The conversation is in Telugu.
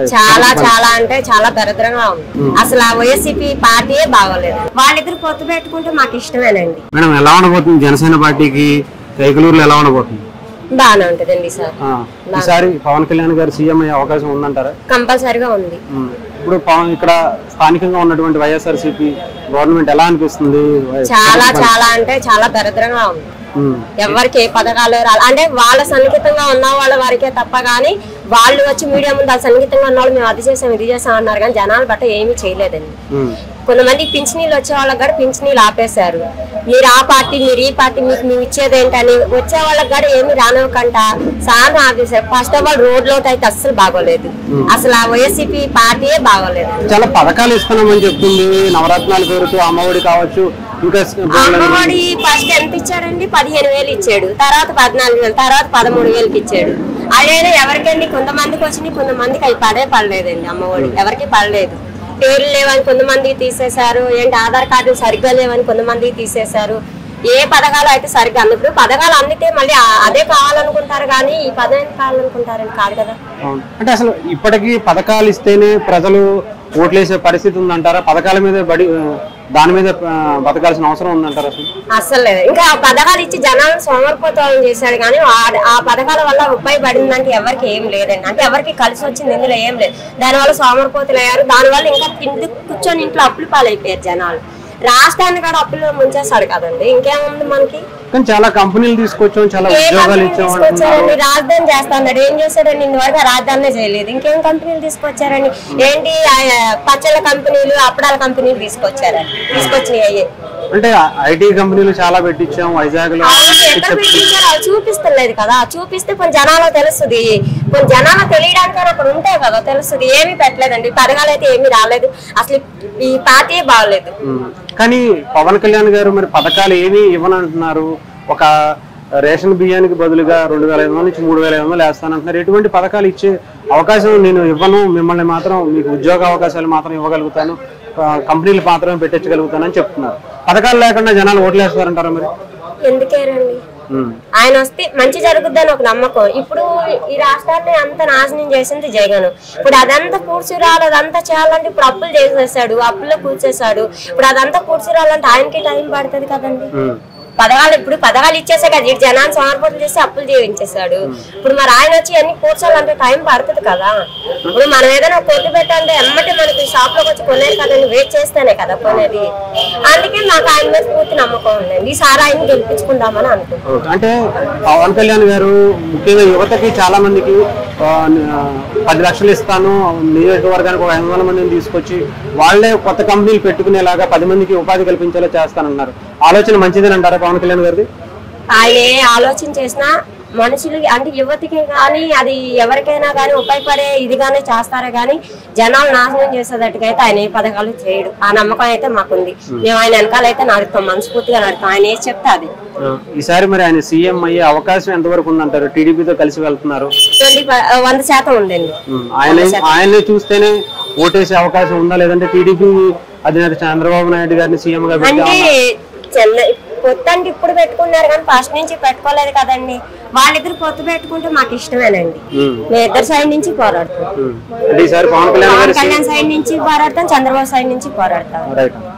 చాలా చాలా అంటే చాలా దరిద్రంగా ఉంది అసలు ఆ వైఎస్సీపీ పార్టీయే బాగోలేదు వాళ్ళిద్దరు పొత్తు పెట్టుకుంటే మాకు ఇష్టమేనండి మేడం ఎలా ఉండబోతుంది జనసేన పార్టీకి కైకలూరులో ఎలా ఉండబోతుంది బాగానే ఉంటదండి సార్ ఆ, ఈసారి పవన్ కళ్యాణ్ గారు సీఎం అయ్యే అవకాశం ఉందంటారా కంపల్సరిగా ఉంది ఉమ్. ఇప్పుడు పవన్ ఇక్కడ స్థానికంగా ఉన్నటువంటి వైఎస్ఆర్సీపీ గవర్నమెంట్ ఎలా అనిపిస్తుంది చాలా చాలా అంటే చాలా దరిద్రంగా ఉంది ఉమ్. ఎవరికి ఏ పథకాలు రాలి అంటే వాళ్ళ సన్నిహితంగా ఉన్న వాళ్ళ వారికే తప్ప కానీ వాళ్ళు వచ్చి మీడియా ముందు వాళ్ళ సన్నిహితంగా ఉన్న వాళ్ళు మేము అది చేసాం ఇది చేసాం అన్నారు కానీ జనాలు బట్ట ఏమీ చేయలేదండి ఉమ్. కొంతమంది పింఛనీళ్ళు వచ్చే వాళ్ళకి కూడా పింఛనీళ్ళు ఆపేశారు మీరు ఆ పార్టీ మీరు ఈ పార్టీ మీకు మేము ఇచ్చేది ఏంటని వచ్చే వాళ్ళకి కూడా ఏమి రానివ్వకంట సార్ ఆపేశారు ఫస్ట్ ఆఫ్ ఆల్ రోడ్ లో అయితే అస్సలు బాగోలేదు అసలు ఆ వైఎస్సీపీ పార్టీయే బాగోలేదు చాలా పథకాలు ఇస్తున్నామని చెప్తుంది నవరత్నాల పేరుతో అమ్మఒడి కావచ్చు ఇంకా అమ్మఒడి ఫస్ట్ ఎంత ఇచ్చాడండి పదిహేను వేలు ఇచ్చాడు తర్వాత పద్నాలుగు వేలు తర్వాత పదమూడు వేలకి ఇచ్చాడు అదేదో ఎవరికండి కొంతమందికి వచ్చినాయి కొంతమందికి అవి పడే పడలేదండి అమ్మఒడి ఎవరికి పడలేదు పేర్లు లేవని కొంతమందికి తీసేశారు ఏంటి ఆధార్ కార్డులు సరిగ్గా లేవని కొంతమందికి తీసేశారు ఏ పథకాలు అయితే సరిగ్గా అన్నప్పుడు పథకాలు అందితే మళ్ళీ ఆ- అదే కావాలనుకుంటారు కానీ ఈ పదం కావాలనుకుంటారని కాదు కదా అవును. అంటే అసలు ఇప్పటికీ పథకాలు ఇస్తేనే ప్రజలు ఓట్లేసే పరిస్థితి ఉందంటారా పథకాల మీద బడి దాని మీద ఆ, బతకాల్సిన అవసరం ఉందంటారా అసలు అస్సలు లేదు ఇంకా ఆ పథకాలు ఇచ్చి జనాలను సోమరిపోతాలని చేశాడు కానీ ఆ- ఆ పథకాల వల్ల ఉపయోగపడిందంటే ఎవరికి ఏం లేదండి అంటే ఎవరికి కలిసి వచ్చింది ఇందులో ఏం లేదు దానివల్ల సోమరిపోతులు అయ్యారు దానివల్ల ఇంకా కింద కూర్చొని ఇంట్లో అప్పులు పాలైపోయారు జనాలు రాష్ట్రాన్ని కూడా అప్పులు ముంచేస్తాడు కదండి ఇంకేముంది మనకి కానీ చాలా కంపెనీలు తీసుకొచ్చాం చాలా ఏ ఉద్యోగాలు కంపెనీలు ఇచ్చాం తీసుకొచ్చారండి రాజధాని చేస్తాడు ఏం చేశాడండి ఇంతవరకు ఆ రాజధానినే చేయలేదు ఇంకేం కంపెనీలు తీసుకొచ్చారండి ఏంటి ఆ, పచ్చళ్ళ కంపెనీలు అప్పడాల కంపెనీలు తీసుకొచ్చారండి తీసుకొచ్చినాయి అయ్యే అంటే ఐటీ కంపెనీలు చాలా పెట్టించాం వైజాగ్ లో అవును, ఎక్కడ పెట్టించారో అది చూపిస్తలేదు కదా చూపిస్తే కొన్ని జనాలు తెలుస్తుంది కొన్ని జనాలు తెలియడానికి అక్కడ ఉంటాయి కదా తెలుస్తుంది ఏమీ పెట్టలేదండి పథకాలు అయితే ఏమీ రాలేదు అసలు ఈ పార్టీ బాగలేదు ఉమ్. కానీ పవన్ కళ్యాణ్ గారు మరి పథకాలు ఏమీ ఇవ్వనంటున్నారు ఒక రేషన్ బియ్యానికి బదులుగా రెండు వేల ఐదు వందల నుంచి మూడు వేల ఐదు వందలు వేస్తానంటున్నారు ఎటువంటి పథకాలు ఇచ్చే అవకాశం నేను ఇవ్వను మిమ్మల్ని మాత్రం మీకు ఉద్యోగ అవకాశాలు మాత్రం ఇవ్వగలుగుతాను ఆ, కంపెనీలు మాత్రమే పెట్టించగలుగుతానని చెప్తున్నారు పథకాలు లేకుండా జనాలు ఓట్లు వేస్తారంటారా మరి ఎందుకేనండి ఉమ్. ఆయన వస్తే మంచి జరుగుద్దని ఒక నమ్మకం ఇప్పుడు ఈ రాష్ట్రాన్ని అంత నాశనం చేసింది జగన్ ఇప్పుడు అదంతా కూర్చురాలు అదంతా చేయాలంటే ఇప్పుడు అప్పులు చేసేసాడు అప్పుల్లో కూర్చేసాడు ఇప్పుడు అదంతా కూర్చురాలంటే ఆయనకి టైం పడుతుంది కదండి ఉమ్. పథకాలు ఇప్పుడు పథకాలు ఇచ్చేసా కదా ఇటు జనాన్ని సమర్పణలు చేసి అప్పులు చేయించేశాడు ఇప్పుడు మరి ఆయన వచ్చి అన్ని కూర్చోాలంటే టైం పడుతుంది కదా ఇప్పుడు మనం ఏదైనా కొట్టు పెట్టాలంటే ఎమ్మటి మనకి షాప్ లోకి వచ్చి కొనేది కదండి వెయిట్ చేస్తేనే కదా కొనేది అందుకే నాకు ఆయన మీద పూర్తి నమ్మకం ఉందండి ఈసారి ఆయన గెలిపించుకుందామని అనుకుంటున్నాను ఓకే. అంటే పవన్ కళ్యాణ్ గారు ముఖ్యంగా యువతకి చాలా మందికి ఆ, ఆ, పది లక్షలు ఇస్తాను నియోజకవర్గానికి ఒక ఐదు వందల మందిని తీసుకొచ్చి వాళ్ళే కొత్త కంపెనీలు పెట్టుకునేలాగా పది మందికి ఉపాధి కల్పించేలా చేస్తానన్నారు ఆలోచన మంచిదేనంటారా పవన్ కళ్యాణ్ గారిది ఆయన ఏ ఆలోచన చేసినా మనుషులు అంటే యువతికి కానీ అది ఎవరికైనా కానీ ఉపయోగపడే ఇదిగానే చేస్తారే కానీ జనాలు నాశనం చేసేటట్టుగా అయితే ఆయన ఏ పథకాలు చేయడు ఆ నమ్మకం అయితే మాకుంది మేము ఆయన వెనకాల అయితే నడుస్తాం మనస్ఫూర్తిగా నడుస్తాం ఆయన ఏది చెప్తే అది ఆ, ఈసారి మరి ఆయన సీఎం అయ్యే అవకాశం ఎంతవరకు ఉందంటారు టీడీపీతో కలిసి వెళ్తున్నారు ట్వంటీ వంద శాతం ఉందండి ఉమ్, ఆయన ఆయన్ని చూస్తేనే ఓటేసే అవకాశం ఉందా లేదంటే టీడీపీ అధినేత చంద్రబాబు నాయుడు గారిని సీఎం గా పెట్టి అంటే చెన్న పొత్తు అంటే ఇప్పుడు పెట్టుకున్నారు కానీ ఫస్ట్ నుంచి పెట్టుకోలేదు కదండి వాళ్ళిద్దరు పొత్తు పెట్టుకుంటే మాకు ఇష్టమేనండి ఉమ్, మేము ఇద్దరు సైడ్ నుంచి పోరాడతాం ఉమ్. అంటే ఈసారి పవన్ కళ్యాణ్ పవన్ గారి కళ్యాణ్ సైడ్ నుంచి పోరాడతాం చంద్రబాబు సైడ్ నుంచి పోరాడతాం రైట్